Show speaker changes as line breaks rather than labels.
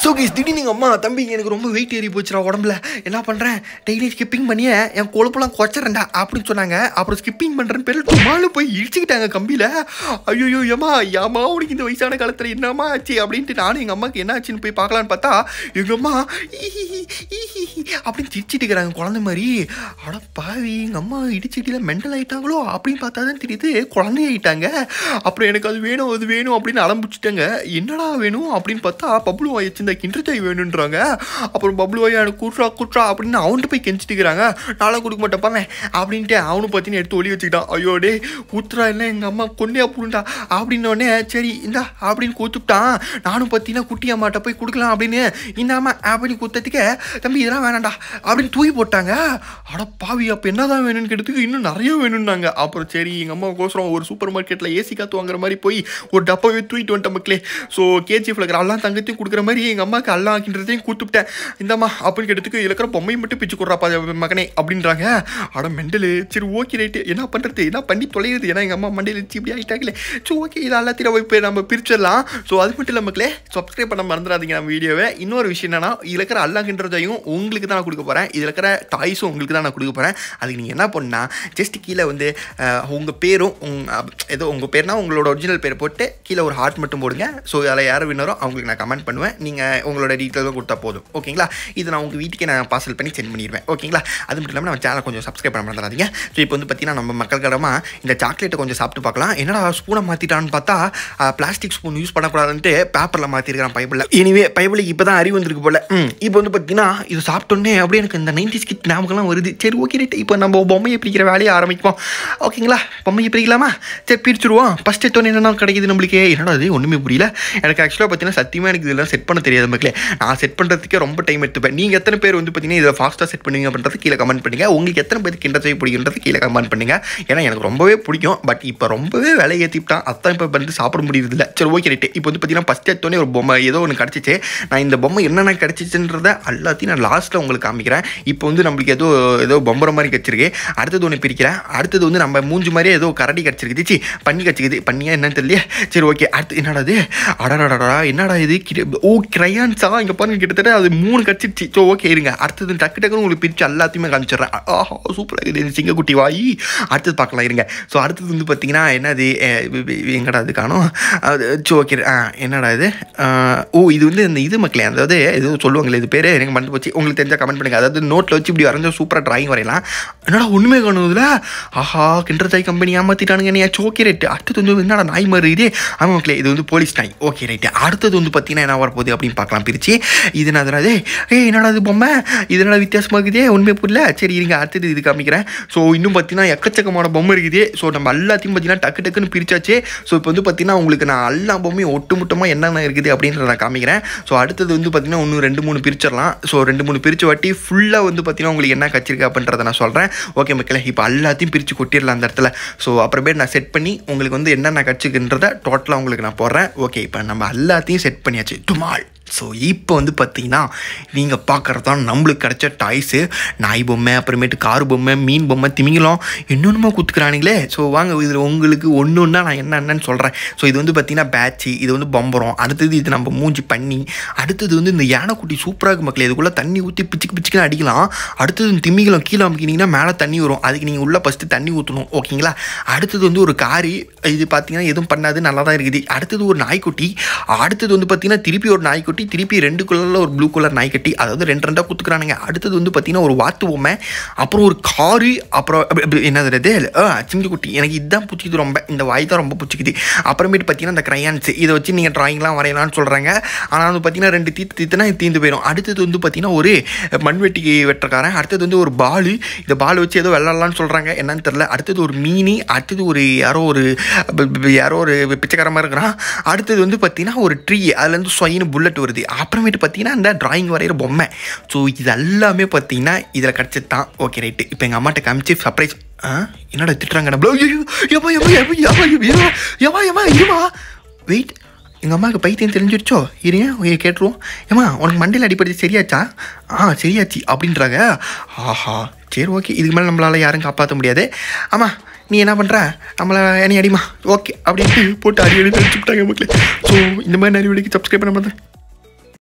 so guys திடீர்னு எங்கள் அம்மா தம்பி எனக்கு ரொம்ப வெயிட் ஏறி போச்சுடா உடம்புல என்ன பண்ணுறேன் டெய்லி ஸ்கிப்பிங் பண்ணியே என் கொழுப்பெல்லாம் குறைச்சிட்றேன்டா அப்படின்னு சொன்னாங்க அப்புறம் ஸ்கிப்பிங் பண்ணுறேன்னு பேரில் டுமாலும் போய் இடிச்சுக்கிட்டாங்க கம்பியில் ஐயோ ஏமா ஏமா உனக்கு இந்த வயசான காலத்தில் என்னம்மா ஆச்சு அப்படின்ட்டு நானும் எங்கள் அம்மாவுக்கு என்ன ஆச்சுன்னு போய் பார்க்கலான்னு பார்த்தா எங்கள் அம்மா ஈஹி, ஈஹி அப்படின்னு சிரிச்சிட்டு இருக்கிறாங்க குழந்தை மாதிரி அட பாவி எங்கள் அம்மா இடிச்சிட்டில மெண்டல் ஆயிட்டாங்களோ அப்படின்னு பார்த்தா தான் தெரியுது குழந்தை ஆயிட்டாங்க அப்புறம் எனக்கு அது வேணும் அது வேணும் அப்படின்னு அலம்பிச்சிட்டாங்க என்னடா வேணும் அப்படின்னு பார்த்தா பப்ளு வாய் வச்சிருந்த கிண்டர் சாய் வேணுன்றாங்க அப்புறம் பப்ளு வாய் எனக்கு குட்ரா குட்ரா அப்படின்னு அவன்கிட்ட போய் கெஞ்சிட்டு இருக்கிறாங்க நானும் கொடுக்க மாட்டேப்பாமே அப்படின்ட்டு அவனு பார்த்தீங்கன்னா எடுத்து ஒளி வச்சுக்கிட்டான் ஐயோ டே ஊத்துறா இல்லை எங்கள் அம்மா கொண்டே அப்படின்டா அப்படின்னோடனே சரி இந்தா அப்படின்னு கூத்துட்டான் நானும் பார்த்தீங்கன்னா குட்டி அம்மாட்ட போய் கொடுக்கலாம் அப்படின்னு இந்த அம்மா அப்படின்னு குத்தத்துக்கு தம்பி இதெல்லாம் வேணாம்டா அப்படின்னு தூக்கி போட்டாங்க அட பாவி அப்போ என்னதான் வேணும்னு கேட்டதுக்கு இன்னும் நிறைய வேணும்னாங்க அப்புறம் சரி எங்கள் அம்மா கோசரம் ஒரு சூப்பர் மார்க்கெட்டில் ஏசி காற்று வாங்குற மாதிரி போய் ஒரு டப்பாவே தூக்கிட்டு வந்துட்டேன் மக்களே ஸோ கேஜிஎஃப்ல இருக்கிற எல்லாம் தங்கத்தையும் கொடுக்குற மாதிரி எங்கள் அம்மாவுக்கு எல்லாம் ஆக்கின்றதையும் கொடுத்துட்டேன் இந்தம்மா அப்படின்னு கேட்டதுக்கு இதில் இருக்கிற பொம்மையை மட்டும் பிச்சு கொடுறாப்பா மகனே அப்படின்றாங்க அட மெண்டலு சரி ஓகே ரைட்டு என்ன பண்ணுறது என்ன பண்ணி தொலைகிறது ஏன்னா எங்கள் அம்மா மண்டையில் வச்சு இப்படி ஆகிட்டாங்களே ஸோ ஓகே இது எல்லாத்தையும் நம்ம இப்போ நம்ம பிரிச்சிடலாம் ஸோ அது மட்டும் இல்லை மக்களே சப்ஸ்கிரைப் பண்ண மறந்துடாதீங்க நம்ம வீடியோவை இன்னொரு விஷயம் என்னன்னா இதில் இருக்கிற அல்லாங்கின்றதையும் உங்களுக்கு தான் நான் கொடுக்க போகிறேன் இதில் இருக்கிற டாய்ஸும் உங்களுக்கு தான் நான் கொடுக்க போகிறேன் அதுக்கு நீங்கள் என்ன பண்ணா ஜஸ்ட் கீழே வந்து உங்கள் பேரும் உங்க அப்- ஏதோ உங்கள் பேர்னா உங்களோட ஒரிஜினல் பேர் போட்டு கீழே ஒரு ஹார்ட் மட்டும் போடுங்க ஸோ அதில் யார் வின்னரோ அவங்களுக்கு நான் கமெண்ட் பண்ணுவேன் நீங்கள் உங்களோட டீட்டெயிலும் கொடுத்தா போதும் ஓகேங்களா இது நான் உங்கள் வீட்டுக்கே நான் பார்சல் பண்ணி சென்ட் பண்ணிடுவேன் ஓகேங்களா அது மட்டும் இல்லாமல் நம்ம சேனல் கொஞ்சம் சப்ஸ்கிரைப் பண்ண மறந்துடாதீங்க ஸோ இப்போ வந்து பார்த்தீங்கன்னா நம்ம மக்கள் கடமாக இந்த சாக்லேட்டை கொஞ்சம் சாப்பிட்டு பார்க்கலாம் என்னடா ஸ்பூனை மாற்றிட்டான்னு பார்த்தா பிளாஸ்டிக் ஸ்பூன் யூஸ் பண்ணக்கூடாதுன்ட்டு பேப்பரில் மாற்றிருக்கிறான் பைபிளில் எனிவே பைபிளுக்கு இப்போ தான் அறிவு வந்திருக்கு போல ம் இப்போ வந்து பார்த்தீங்கன்னா இது சாப்பிட்டோன்னே அப்படியே எனக்கு இந்த நைன்டி ஸ்கிட் ஞாபகம்லாம் வருது சரி ஓகே ரைட் இப்போ நம்ம பொம்மையை பிரிக்கிற வேலையை ஆரம்பிப்போம் ஓகேங்களா பொம்மையை பிரிக்கலாமா சரி பிரிச்சுருவோம் ஃபஸ்ட் எடுத்தோன்னே என்னென்ன கிடைக்குது நம்மளுக்கு என்னடா அது ஒன்றுமே புரியல எனக்கு ஆக்சுவலாக பார்த்தீங்கன்னா சத்தியமாக எனக்கு இதெல்லாம் செட் பண்ண தெரியாது மக்களே நான் செட் பண்ணுறதுக்கே ரொம்ப டைம் எடுத்துப்பேன் நீங்கள் எத்தனை பேர் வந்து பார்த்தீங்கன்னா இதை ஃபாஸ்ட்டாக செட் பண்ணுவீங்க அப்படின்றது கீழே கமெண்ட் பண்ணுங்க உங்களுக்கு எத்தனை பேருக்கு கிண்டர் செய்ய பிடிக்குன்றது கீழே கமெண்ட் பண்ணுங்க ஏன்னா எனக்கு ரொம்பவே பிடிக்கும் பட் இப்போ ரொம்பவே விலை ஏற்றிட்டான் அதான் இப்போ வந்து சாப்பிட முடியறதில்ல சரி ஓகே ரைட்டு இப்போ வந்து பார்த்தீங்கன்னா ஃபஸ்ட் எடுத்தோன்னே ஒரு பொம்மை ஏதோ ஒன்று கிடச்சிச்சு நான் இந்த பொம்மை என்னென்ன கிடச்சிச்சுன்றத எல்லாத்தையும் நான் லாஸ்ட்டில் உங்களுக்கு காமிக்கிறேன் இப்போ வந்து நம்மளுக்கு ஏதோ ஏதோ பொம்பரை மாதிரி கிடச்சிருக்கு அடுத்தது ஒன்று பிரிக்கிறேன் அடுத்தது வந்து நம்ம மூஞ்சி மாதிரியே ஏதோ கரடி கிடச்சிருக்கு சி பண்ணி கிடச்சிக்குது பண்ணியா என்னன்னு தெரியல சரி ஓகே அடுத்து என்னடா இது அடடடடா என்னடா இது கிட்ட- ஓ கிரையான்ஸா இங்கே பாருங்க கிட்டத்தட்ட அது மூணு கிடச்சிருச்சு ஸோ ஓகே இருங்க அடுத்தது டக்கு டக்குன்னு உங்களுக்கு பிரித்து எல்லாத்தையுமே காமிச்சிடுறேன் ஆஹா சூப்பராக இருக்குது இது சிங்கக்குட்டி வாயி அடுத்தது பார்க்கலாம் இருங்க ஸோ அடுத்தது வந்து பார்த்தீங்கன்னா என்னது அஹ் வி- வி- வி- எங்கடா இது காணும் அது சரி ஓகே ஆ என்னடா இது ஆஹ் ஓ இது வந்து இந்த இது மக்களே அதாவது ஏதோ சொல்லுவாங்களே இது பேர் எனக்கு மறந்து போச்சு உங்களுக்கு தெரிஞ்சால் கமெண்ட் பண்ணுங்க அதாவது நோட்டில் வச்சு இப்படி வரைஞ்ச சூப்பராக டிராயிங் வரையலாம் என்னடா ஒன்றுமே காணும் இதில் ஆஹா கிண்டர் தாய் கம்பெனி ஏமாத்திட்டானுங்க நீ ஓகே ரைட்டு அடுத்தது வந்து என்னடா நாய் மாதிரி இதே ஆமாம் மக்களே இது வந்து போலீஸ் நாய் ஓகே ரைட்டு அடுத்தது வந்து பார்த்தீங்கன்னா என்ன வரப்போகுது அப்படின்னு பார்க்கலாம் பிரித்து இது என்னது அது ஏய் என்னடா இது பொம்மை இது என்னடா வித்தியாசமாக இருக்குதே உண்மை புரியல சரி இருங்க அடுத்தது இது காமிக்கிறேன் ஸோ இன்னும் பார்த்தீங்கன்னா எக்கச்சக்கமான பொம்மை இருக்குது ஸோ நம்ம எல்லாத்தையும் பார்த்தீங்கன்னா டக்கு டக்குன்னு பிரிச்சாச்சு ஸோ இப்போ வந்து பார்த்தீங்கன்னா உங்களுக்கு நான் எல்லா பொம்மையும் ஒட்டுமொத்தமாக என்னென்ன இருக்குது அப்படின்றத நான் காமிக்கிறேன் ஸோ அடுத்தது வந்து பார்த்தீங்கன்னா இன்னும் ரெண்டு மூணு பிரிச்சிடலாம் ஸோ ரெண்டு மூணு பிரித்து வாட்டி ஃபுல்லாக வந்து பார்த்தீங்கன்னா உங்களுக்கு என்ன கச்சிருக்கு அப்படின்றத நான் சொல்கிறேன் ஓகே மக்களே இப்போ எல்லாத்தையும் பிரித்து கொட்டிடலாம் அந்த இடத்துல ஸோ அப்புறமேட்டு நான் செட் பண்ணி உங்களுக்கு வந்து என்னென்ன கட்சிக்குன்றத டோட்டலாக உங்களுக்கு நான் போடுறேன் ஓகே இப்போ நம்ம எல்லாத்தையும் செட் பண்ணியாச்சு டுமால் ஸோ இப்போ வந்து பார்த்தீங்கன்னா நீங்கள் பார்க்குறது தான் நம்மளுக்கு கிடைச்ச டாய்ஸு நாய் பொம்மை அப்புறமேட்டு கார் பொம்மை மீன் பொம்மை திமிங்கலம் இன்னொன்றுமா கொடுத்துக்கிறானுங்களே ஸோ வாங்க இதில் உங்களுக்கு ஒன்று ஒன்றா நான் என்ன என்னன்னு சொல்கிறேன் ஸோ இது வந்து பார்த்தீங்கன்னா பேட்சி இது வந்து பம்பரம் அடுத்தது இது நம்ம மூஞ்சி பண்ணி அடுத்தது வந்து இந்த யானைக்குட்டி சூப்பராக இருக்கு மக்களே இதுக்குள்ளே தண்ணி ஊற்றி பிச்சுக்கு பிச்சுக்குன்னு அடிக்கலாம் அடுத்தது இந்த திமிங்கலம் கீழே அமுக்கினீங்கன்னா மேலே தண்ணி வரும் அதுக்கு நீங்கள் உள்ளே ஃபஸ்ட்டு தண்ணி ஊற்றணும் ஓகேங்களா அடுத்தது வந்து ஒரு காரி இது பார்த்தீங்கன்னா எதுவும் பண்ணாது நல்லா தான் இருக்குது அடுத்தது ஒரு நாய்க்குட்டி அடுத்தது வந்து பார்த்தீங்கன்னா திருப்பி ஒரு நாய்க்குட்டி திருப்பி ரெண்டு கலரில் ஒரு ப்ளூ கலர் நாய்க்குட்டி அதாவது ரெண்டு ரெண்டாக குத்துக்கிறானுங்க அடுத்தது வந்து பார்த்தீங்கன்னா ஒரு வாத்து பொம்மை அப்புறம் ஒரு காரு அப்புறம் அப்படி- அப்படி என்னது அது சிங்கி குட்டி எனக்கு இதுதான் பிடிச்சிக்குது ரொம்ப இந்த வாய் தான் ரொம்ப பிடிச்சிக்குது அப்புறமேட்டு பார்த்தீங்கன்னா இந்த க்ரையான்ஸ் இதை வச்சு நீங்கள் ட்ராயிங்லாம் வரையலாம்னு சொல்கிறாங்க ஆனால் வந்து பார்த்தீங்கன்னா ரெண்டு தீத்து தீத்துனா இது தீந்து போயிடும் அடுத்தது வந்து பார்த்தீங்கன்னா ஒரு மண்வெட்டி வெட்டுறக்காரன் அடுத்தது வந்து ஒரு பால் இந்த பால் வச்சு ஏதோ விளாட்லான்னு சொல்கிறாங்க என்னன்னு தெரில அடுத்தது ஒரு மீனி அடுத்தது ஒரு யாரோ ஒரு ப- ப- யாரோ ஒரு பிச்சைக்கார மாதிரி இருக்கிறான் அடுத்தது வந்து பார்த்தீங்கன்னா ஒரு ட்ரீ அதுலேருந்து சொயின்னு புல்லட் வருது அப்புறமேட்டு பார்த்தீங்கன்னா அந்த டிராயிங் வரைகிற பொம்மை ஸோ இது எல்லாமே பார்த்தீங்கன்னா இதில் கிடச்சது தான் ஓகே ரைட்டு இப்போ எங்கள் அம்மாட்ட காமிச்சு சர்ப்ரைஸ் ஆ என்னடா திட்டுறாங்க நம்மள ஐயோ எவா எவா எவா எவா எவா எவா எவா இருமா வெயிட் எங்கள் அம்மாவுக்கு பைத்தியம் தெரிஞ்சிருச்சோ இருங்க கேட்டுருவோம் ஏம்மா உனக்கு மண்டையில் அடிப்படைச்சு சரியாச்சா ஆ சரியாச்சு அப்படின்றாங்க ஆஹா சரி ஓகே இதுக்கு மேலே நம்மளால் யாரும் காப்பாற்ற முடியாது ஆமாம் நீ என்ன பண்ணுற நம்மளை என்னை அடிமா ஓகே அப்படின்ட்டு போட்டு அடி அடி தெரிஞ்சுக்கிட்டாங்க மக்களே ஸோ இந்த மாதிரி நிறைய வீடியோக்கு சப்ஸ்கிரைப் பண்ண மாட்டேன்